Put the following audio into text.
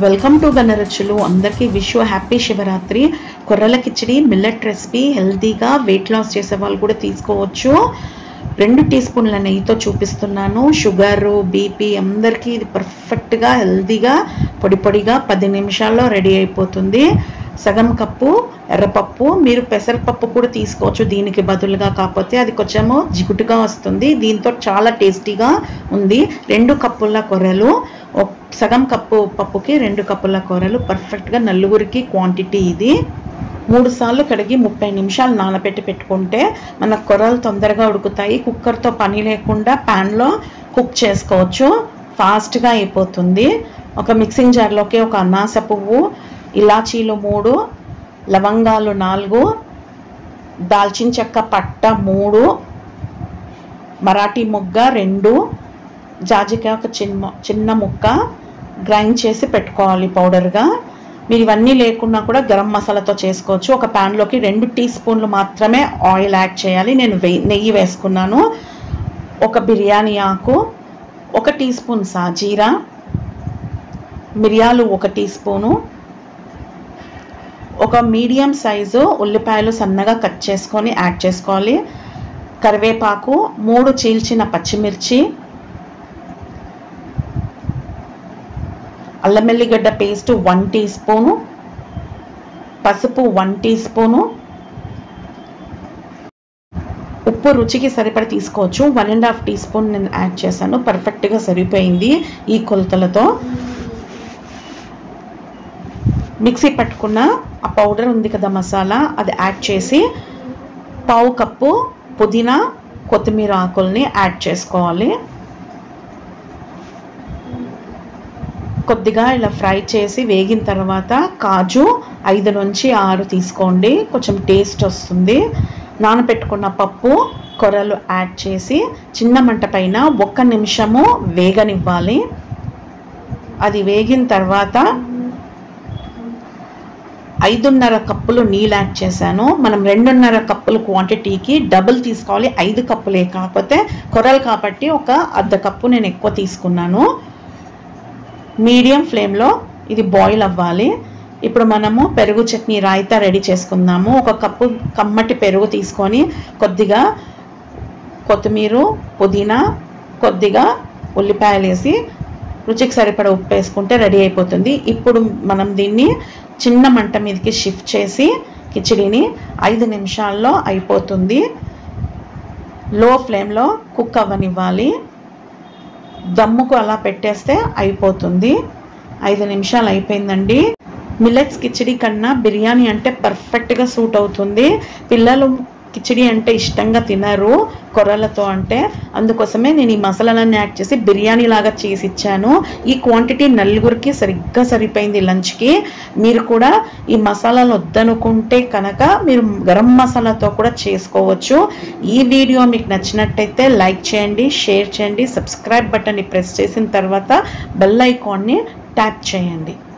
welcome to గణరచులు అందరికీ విశ్వ హ్యాపీ శివరాత్రి కొర్రల కిచడి మిల్లెట్ రెసిపీ హెల్తీగా వెయిట్ లాస్ చేసే వాళ్ళు కూడా తీసుకోవచ్చు రెండు టీ స్పూన్ల నెయ్యితో చూపిస్తున్నాను షుగర్ బీపీ అందరికీ ఇది పర్ఫెక్ట్గా హెల్తీగా పొడి పొడిగా పది నిమిషాల్లో రెడీ అయిపోతుంది సగం కప్పు ఎర్రపప్పు మీరు పెసరపప్పు కూడా తీసుకోవచ్చు దీనికి బదులుగా కాకపోతే అది కొంచెము జిగుటుగా వస్తుంది దీంతో చాలా టేస్టీగా ఉంది రెండు కప్పుల కొర్రలు ఒక- సగం కప్పు పప్పుకి రెండు కప్పుల కూరలు పర్ఫెక్ట్గా నలుగురికి క్వాంటిటీ ఇది మూడు సార్లు కడిగి ముప్పై నిమిషాలు నానబెట్టి పెట్టుకుంటే మన కొర్రలు తొందరగా ఉడుకుతాయి కుక్కర్తో పని లేకుండా ప్యాన్లో కుక్ చేసుకోవచ్చు ఫాస్ట్గా అయిపోతుంది ఒక మిక్సింగ్ జార్లోకి ఒక అనాస పువ్వు ఇలాచీలు మూడు లవంగాలు నాలుగు దాల్చిన చెక్క పట్ట మూడు మరాఠీ మొగ్గ రెండు జాజికాయ ఒక చిన్న చిన్న ముక్క గ్రైండ్ చేసి పెట్టుకోవాలి పౌడర్గా మీరు ఇవన్నీ లేకున్నా కూడా గరం మసాలాతో చేసుకోవచ్చు ఒక ప్యాన్లోకి రెండు టీ స్పూన్లు మాత్రమే ఆయిల్ యాడ్ చేయాలి నేను వెయ్యి నెయ్యి వేసుకున్నాను ఒక బిర్యానీ ఆకు ఒక టీ స్పూన్ సాజీరా మిరియాలు ఒక టీ స్పూను ఒక మీడియం సైజు ఉల్లిపాయలు సన్నగా కట్ చేసుకొని యాడ్ చేసుకోవాలి కరివేపాకు మూడు చీల్చిన పచ్చిమిర్చి అల్లం వెల్లిగడ్డ పేస్ట్ వన్ టీ స్పూను పసుపు వన్ టీ స్పూను ఉప్పు రుచికి సరిపడి తీసుకోవచ్చు one and half teaspoon నేను యాడ్ చేశాను పర్ఫెక్ట్గా సరిపోయింది ఈ కొలతలతో మిక్సీ పట్టుకున్న ఆ పౌడర్ ఉంది కదా మసాలా అది యాడ్ చేసి పావు కప్పు పుదీనా కొత్తిమీర ఆకుల్ని యాడ్ చేసుకోవాలి కొద్దిగా ఇలా ఫ్రై చేసి వేగిన తర్వాత కాజు ఐదు నుంచి ఆరు తీసుకోండి కొంచెం టేస్ట్ వస్తుంది నానబెట్టుకున్న పప్పు కొర్రలు యాడ్ చేసి చిన్న మంట పైన ఒక్క నిమిషము వేగనివ్వాలి అది వేగిన తర్వాత ఐదున్నర కప్పులు నీళ్ళు యాడ్ చేశాను మనం రెండున్నర కప్పుల క్వాంటిటీకి డబుల్ తీసుకోవాలి ఐదు కప్పులే కాకపోతే కొర్రలు కాబట్టి ఒక అర్ధ కప్పు నేను ఎక్కువ తీసుకున్నాను మీడియం ఫ్లేమ్లో ఇది బాయిల్ అవ్వాలి ఇప్పుడు మనము పెరుగు చట్నీ రాయితా రెడీ చేసుకుందాము ఒక కప్పు కమ్మటి పెరుగు తీసుకొని కొద్దిగా కొత్తిమీర పుదీనా కొద్దిగా ఉల్లిపాయలు వేసి రుచికి సరిపడ ఉప్పు వేసుకుంటే రెడీ అయిపోతుంది ఇప్పుడు మనం దీన్ని చిన్న మంట మీదకి షిఫ్ట్ చేసి కిచిడిని ఐదు నిమిషాల్లో అయిపోతుంది లో ఫ్లేమ్లో కుక్ అవ్వనివ్వాలి దమ్ముకు అలా పెట్టేస్తే అయిపోతుంది ఐదు నిమిషాలు అయిపోయిందండి మిల్లెట్స్ కిచిడి కన్నా బిర్యానీ అంటే పర్ఫెక్ట్గా సూట్ అవుతుంది పిల్లలు కిచిడి అంటే ఇష్టంగా తినరు కొర్రలతో అంటే అందుకోసమే నేను ఈ మసాలాలన్నీ యాడ్ చేసి బిర్యానీ లాగా చేసి ఇచ్చాను ఈ క్వాంటిటీ నలుగురికి సరిగ్గా సరిపోయింది లంచ్కి మీరు కూడా ఈ మసాలాలు వద్దనుకుంటే కనుక మీరు గరం మసాలాతో కూడా చేసుకోవచ్చు ఈ వీడియో మీకు నచ్చినట్టయితే లైక్ చేయండి షేర్ చేయండి సబ్స్క్రైబ్ బటన్ని ప్రెస్ చేసిన తర్వాత బెల్ ఐకాన్ని ట్యాప్ చేయండి